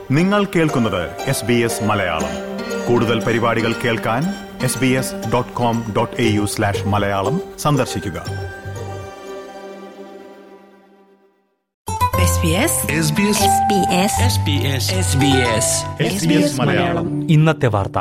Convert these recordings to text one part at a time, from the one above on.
നിങ്ങൾ കേൾക്കുന്നത് S B S Malayalam കൂടുതൽ പരിപാടികൾ കേൾക്കാൻ S B S dot com dot A U slash Malayalam സന്ദർശിക്കുക SBS SBS SBS SBS SBS Malayalam ഇന്നത്തെ വാർത്ത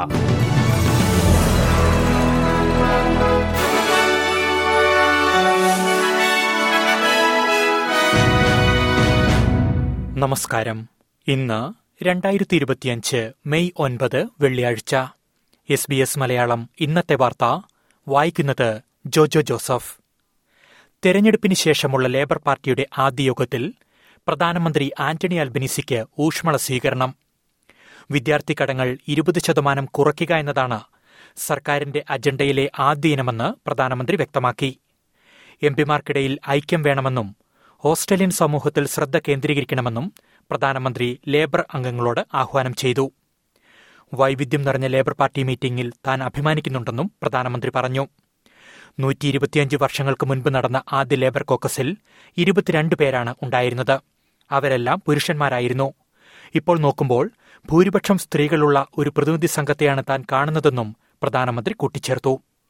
നമസ്കാരം ഇന്ന് രണ്ടായിരത്തി ഇരുപത്തിയഞ്ച് മെയ് ഒൻപത് വെള്ളിയാഴ്ച എസ് ബി എസ് മലയാളം ഇന്നത്തെ വാർത്ത വായിക്കുന്നത് ജോജോ ജോസഫ് തെരഞ്ഞെടുപ്പിന് ശേഷമുള്ള ലേബർ പാർട്ടിയുടെ ആദ്യ യോഗത്തിൽ പ്രധാനമന്ത്രി ആന്റണി അൽബനീസിക്ക് ഊഷ്മള സ്വീകരണം വിദ്യാർത്ഥി കടങ്ങൾ ഇരുപത് ശതമാനം കുറയ്ക്കുക എന്നതാണ് സർക്കാരിന്റെ അജണ്ടയിലെ ആദ്യ ഇനമെന്ന് പ്രധാനമന്ത്രി വ്യക്തമാക്കി എംപിമാർക്കിടയിൽ ഐക്യം വേണമെന്നും ഓസ്ട്രേലിയൻ സമൂഹത്തിൽ ശ്രദ്ധ കേന്ദ്രീകരിക്കണമെന്നും പ്രധാനമന്ത്രി ലേബർ അംഗങ്ങളോട് ആഹ്വാനം ചെയ്തു വൈവിധ്യം നിറഞ്ഞ ലേബർ പാർട്ടി മീറ്റിംഗിൽ താൻ അഭിമാനിക്കുന്നുണ്ടെന്നും പ്രധാനമന്ത്രി പറഞ്ഞു നൂറ്റി ഇരുപത്തിയഞ്ച് വർഷങ്ങൾക്ക് മുൻപ് നടന്ന ആദ്യ ലേബർ കോക്കസിൽ ഇരുപത്തിരണ്ട് പേരാണ് ഉണ്ടായിരുന്നത് അവരെല്ലാം പുരുഷന്മാരായിരുന്നു ഇപ്പോൾ നോക്കുമ്പോൾ ഭൂരിപക്ഷം സ്ത്രീകളുള്ള ഒരു പ്രതിനിധി സംഘത്തെയാണ് താൻ കാണുന്നതെന്നും പ്രധാനമന്ത്രി കൂട്ടിച്ചേർത്തു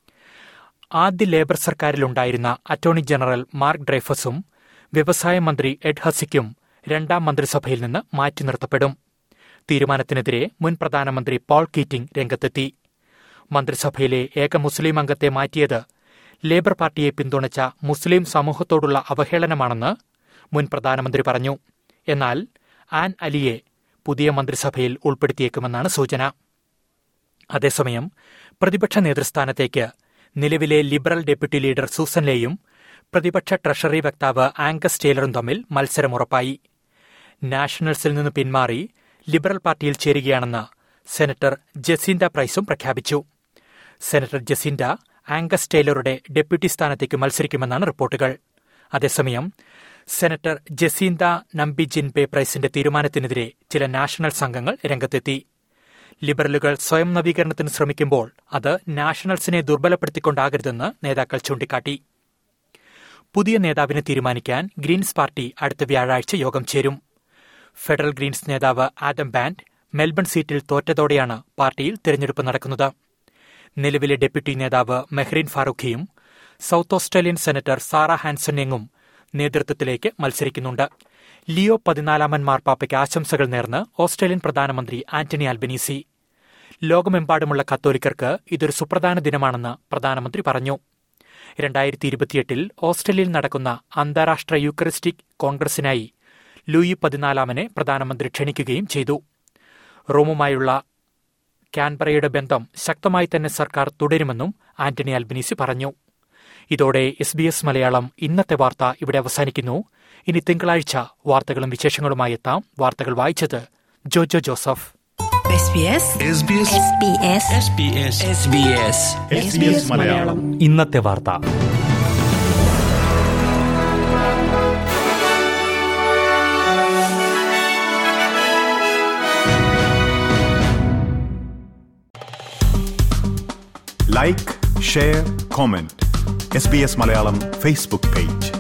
ആദ്യ ലേബർ സർക്കാരിലുണ്ടായിരുന്ന അറ്റോർണി ജനറൽ മാർക്ക് ഡ്രൈഫസും വ്യവസായ മന്ത്രി എഡ് ഹസിക്കും രണ്ടാം മന്ത്രിസഭയിൽ നിന്ന് മാറ്റി നിർത്തപ്പെടും തീരുമാനത്തിനെതിരെ മുൻ പ്രധാനമന്ത്രി പോൾ കീറ്റിംഗ് രംഗത്തെത്തി മന്ത്രിസഭയിലെ ഏക മുസ്ലിം അംഗത്തെ മാറ്റിയത് ലേബർ പാർട്ടിയെ പിന്തുണച്ച മുസ്ലിം സമൂഹത്തോടുള്ള അവഹേളനമാണെന്ന് മുൻ പ്രധാനമന്ത്രി പറഞ്ഞു എന്നാൽ ആൻ അലിയെ പുതിയ മന്ത്രിസഭയിൽ ഉൾപ്പെടുത്തിയേക്കുമെന്നാണ് സൂചന അതേസമയം പ്രതിപക്ഷ നേതൃസ്ഥാനത്തേക്ക് നിലവിലെ ലിബറൽ ഡെപ്യൂട്ടി ലീഡർ സൂസൻ ലേയും പ്രതിപക്ഷ ട്രഷറി വക്താവ് ആംഗസ് ടേലറും തമ്മിൽ മത്സരമുറപ്പായി നാഷണൽസിൽ നിന്ന് പിന്മാറി ലിബറൽ പാർട്ടിയിൽ ചേരുകയാണെന്ന് സെനറ്റർ ജസീന്ത പ്രൈസും പ്രഖ്യാപിച്ചു സെനറ്റർ ജസീന്ത ആംഗസ് ടേലറുടെ ഡെപ്യൂട്ടി സ്ഥാനത്തേക്ക് മത്സരിക്കുമെന്നാണ് റിപ്പോർട്ടുകൾ അതേസമയം സെനറ്റർ ജസീന്ത നമ്പി ജിൻപെ പ്രൈസിന്റെ തീരുമാനത്തിനെതിരെ ചില നാഷണൽ സംഘങ്ങൾ രംഗത്തെത്തി ലിബറലുകൾ സ്വയം നവീകരണത്തിന് ശ്രമിക്കുമ്പോൾ അത് നാഷണൽസിനെ ദുർബലപ്പെടുത്തിക്കൊണ്ടാകരുതെന്ന് നേതാക്കൾ ചൂണ്ടിക്കാട്ടി പുതിയ നേതാവിനെ തീരുമാനിക്കാൻ ഗ്രീൻസ് പാർട്ടി അടുത്ത വ്യാഴാഴ്ച യോഗം ചേരും ഫെഡറൽ ഗ്രീൻസ് നേതാവ് ആദം ബാൻഡ് മെൽബൺ സീറ്റിൽ തോറ്റതോടെയാണ് പാർട്ടിയിൽ തിരഞ്ഞെടുപ്പ് നടക്കുന്നത് നിലവിലെ ഡെപ്യൂട്ടി നേതാവ് മെഹ്റിൻ ഫാറൂഖിയും സൌത്ത് ഓസ്ട്രേലിയൻ സെനറ്റർ സാറ ഹാൻസനെങ്ങും നേതൃത്വത്തിലേക്ക് മത്സരിക്കുന്നുണ്ട് ലിയോ പതിനാലാമൻ മാർപ്പാപ്പയ്ക്ക് ആശംസകൾ നേർന്ന് ഓസ്ട്രേലിയൻ പ്രധാനമന്ത്രി ആന്റണി ആൽബനീസി ലോകമെമ്പാടുമുള്ള കത്തോലിക്കർക്ക് ഇതൊരു സുപ്രധാന ദിനമാണെന്ന് പ്രധാനമന്ത്രി പറഞ്ഞു രണ്ടായിരത്തി ഇരുപത്തിയെട്ടിൽ ഓസ്ട്രേലിയയിൽ നടക്കുന്ന അന്താരാഷ്ട്ര യൂക്കറിസ്റ്റിക് കോൺഗ്രസിനായി ലൂയി പതിനാലാമനെ പ്രധാനമന്ത്രി ക്ഷണിക്കുകയും ചെയ്തു റോമുമായുള്ള കാൻബറയുടെ ബന്ധം ശക്തമായി തന്നെ സർക്കാർ തുടരുമെന്നും ആന്റണി അൽബനീസി പറഞ്ഞു ഇതോടെ എസ് ബി എസ് മലയാളം ഇന്നത്തെ വാർത്ത ഇവിടെ അവസാനിക്കുന്നു ഇനി തിങ്കളാഴ്ച വാർത്തകളും വിശേഷങ്ങളുമായി എത്താം വാർത്തകൾ വായിച്ചത് Jojo Joseph SBS SBS SBS SBS SBS Malayalam ഇന്നത്തെ വാർത്ത like share comment S B S Malayalam Facebook page